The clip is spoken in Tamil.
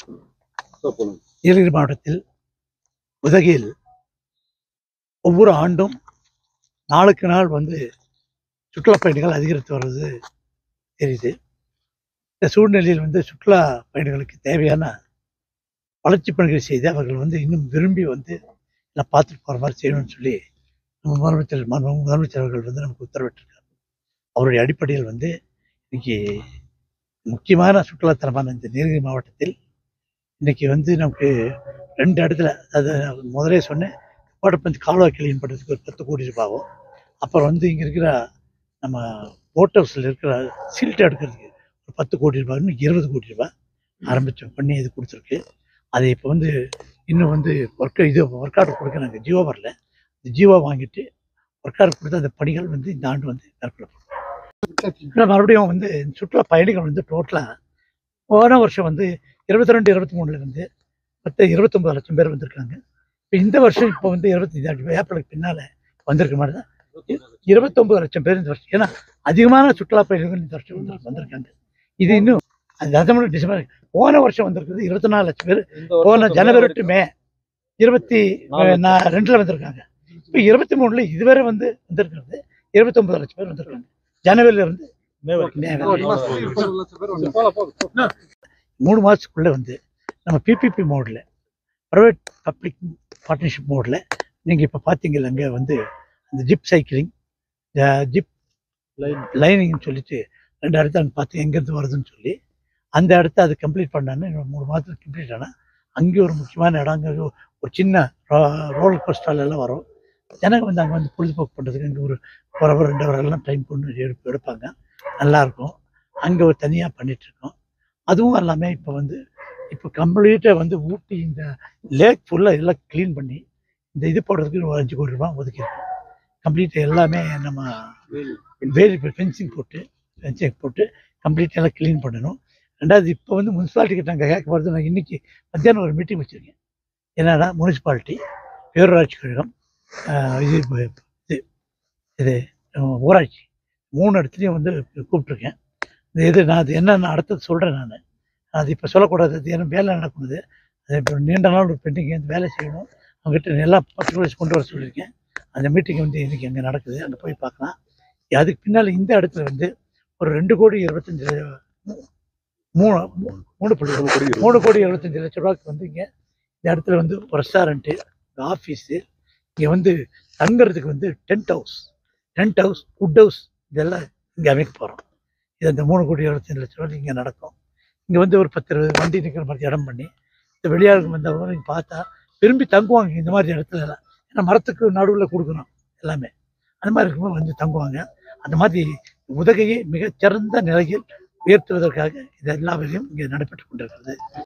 நீலகிரி மாவட்டத்தில் உதகையில் ஒவ்வொரு ஆண்டும் நாளுக்கு நாள் வந்து சுற்றுலா பயணிகள் அதிகரித்து வருவது தெரியுது இந்த சூழ்நிலையில் வந்து சுற்றுலா பயணிகளுக்கு தேவையான வளர்ச்சி பணிகளை செய்து அவர்கள் வந்து இன்னும் விரும்பி வந்து எல்லாம் பார்த்துட்டு போகிற மாதிரி செய்யணும்னு சொல்லி நம்ம முதலமைச்சர் ம- முதலமைச்சர் அவர்கள் வந்து நமக்கு உத்தரவிட்டிருக்காங்க அவருடைய அடிப்படையில் வந்து இன்னைக்கு முக்கியமான சுற்றுலாத்தலமான இந்த நீலகிரி மாவட்டத்தில் இன்னைக்கு வந்து நமக்கு ரெண்டு இடத்துல அதாவது முதலே சொன்னேன் கோட்டப்பஞ்சு கால்வாய் கிளீன் பண்ணுறதுக்கு ஒரு பத்து கோடி ரூபாவும் அப்புறம் வந்து இங்கே இருக்கிற நம்ம போட் ஹவுஸில் இருக்கிற சீல்ட் எடுக்கிறதுக்கு ஒரு பத்து கோடி ரூபாய் இன்னும் இருபது கோடி ரூபாய் ஆரம்பிச்சு பண்ணி இது கொடுத்துருக்கு அதை இப்போ வந்து இன்னும் வந்து ஒர்க் இது ஒர்க் ஆர்டர் கொடுக்க நாங்கள் ஜியோ வரல இந்த ஜியோ வாங்கிட்டு ஒர்க் ஆர்டர் கொடுத்து அந்த பணிகள் வந்து இந்த ஆண்டு வந்து மேற்கொள்ளப்படும் அப்புறம் மறுபடியும் வந்து இந்த சுற்றுலா பயணிகள் வந்து டோட்டலாக போன வருஷம் வந்து இருபத்தி ரெண்டு இருபத்தி மூணுல இருந்து மொத்தம் இருபத்தொம்பது லட்சம் பேர் வந்திருக்காங்க இப்போ இந்த வருஷம் இப்போ வந்து இருபத்தஞ்சு ஏப்ரலுக்கு பின்னால் வந்திருக்க மாதிரி தான் இருபத்தொம்பது லட்சம் பேர் இந்த வருஷம் ஏன்னா அதிகமான சுற்றுலா பயணிகள் இந்த வருஷம் வந்து வந்திருக்காங்க இது இன்னும் அது நவம்பர் டிசம்பர் போன வருஷம் வந்திருக்கிறது இருபத்தி நாலு லட்சம் பேர் போன ஜனவரி டு மே இருபத்தி நா- ரெண்டுல வந்திருக்காங்க இப்போ இருபத்தி மூணுல இதுவரை வந்து வந்திருக்கிறது இருபத்தொன்பது லட்சம் பேர் வந்திருக்காங்க ஜனவரியில இருந்து மே வரை. மூணு மாதத்துக்குள்ளே வந்து நம்ம பிபிபி மோடில் ப்ரைவேட் பப்ளிக் பார்ட்னர்ஷிப் மோடில் நீங்கள் இப்போ பார்த்தீங்கல்ல அங்கே வந்து அந்த ஜிப் சைக்கிளிங் ஜிப் லைனிங்னு சொல்லிட்டு ரெண்டு இடத்த அங்கே பார்த்து எங்கேருந்து வருதுன்னு சொல்லி அந்த இடத்த அது கம்ப்ளீட் பண்ணான்னு இன்னும் மூணு மாதத்துல கம்ப்ளீட் ஆனால் அங்கே ஒரு முக்கியமான இடம் அங்கே ஒரு- ஒரு சின்ன ரோல் கோஸ்டால் எல்லாம் வரும் ஜனங்க வந்து அங்கே வந்து பொழுதுபோக்கு பண்ணுறதுக்கு அங்கே ஒரு ஒரு hour, ரெண்டு hour எல்லாம் டைம் கொண்டு எடுப்பு எடுப்பாங்க நல்லாயிருக்கும் அங்கே ஒரு தனியாக பண்ணிகிட்ருக்கோம் அதுவும் எல்லாமே இப்போ வந்து இப்போ கம்ப்ளீட்டாக வந்து ஊட்டி இந்த லேக் ஃபுல்லாக எல்லாம் க்ளீன் பண்ணி இந்த இது போடுறதுக்கு ஒரு அஞ்சு கோடி ரூபாய் ஒதுக்கியிருக்கோம் கம்ப்ளீட்டாக எல்லாமே நம்ம வேலி ஃபென்சிங் போட்டு ஃபென்சிங் போட்டு கம்ப்ளீட்டாக எல்லாம் க்ளீன் பண்ணணும் ரெண்டாவது இப்போ வந்து முனிசிபாலிட்டி கிட்ட நாங்கள் கேட்க போகிறது நான் இன்னைக்கு மத்தியானம் ஒரு மீட்டிங் வச்சுருக்கேன் என்னன்னா முனிசிபாலிட்டி பேரூராட்சி கழகம் ஆஹ் இது இது இது ஆஹ் ஊராட்சி மூணு இடத்துலையும் வந்து கூப்பிட்ருக்கேன் இந்த இது நான் அது என்னன்னு அடுத்தது சொல்கிறேன் நான் அது இப்போ சொல்லக்கூடாது அது ஏன்னா வேலை நடக்குது அது இப்போ நீண்ட நாள் ஒரு பெண்டிங் வந்து வேலை செய்யணும் அவங்ககிட்ட எல்லா பர்டிகுலர்ஸ் கொண்டு வர சொல்லியிருக்கேன் அந்த மீட்டிங் வந்து இன்னைக்கு அங்கே நடக்குது அங்கே போய் பார்க்கலாம் அதுக்கு பின்னால் இந்த இடத்துல வந்து ஒரு ரெண்டு கோடி இருபத்தஞ்சு ல- மூணு மூ- மூணு புள்ளி மூணு கோடி எழுபத்தஞ்சு லட்ச ரூபாய்க்கு வந்து இங்கே இந்த இடத்துல வந்து ஒரு ரெஸ்டாரண்ட்டு ஆஃபீஸு இங்கே வந்து தங்குறதுக்கு வந்து tent house tent house wood house இதெல்லாம் இங்கே அமைக்க போகிறோம் இது அந்த மூணு கோடி எழுபத்தஞ்சு லட்ச ரூபாய் இங்கே நடக்கும் இங்கே வந்து ஒரு பத்து இருபது வண்டி நிற்கிற மாதிரி இடம் பண்ணி இந்த வெளியாளுக்கு வந்தவங்க இங்கே பார்த்தா விரும்பி தங்குவாங்க இந்த மாதிரி இடத்துல எல்லாம் ஏன்னா மரத்துக்கு நடுவில் கொடுக்கணும் எல்லாமே அந்த மாதிரி இருக்கும்போது வந்து தங்குவாங்க அந்த மாதிரி உதகையை மிகச்சிறந்த நிலையில் உயர்த்துவதற்காக இது எல்லா வேலையும் இங்கே நடைபெற்று கொண்டிருக்கிறது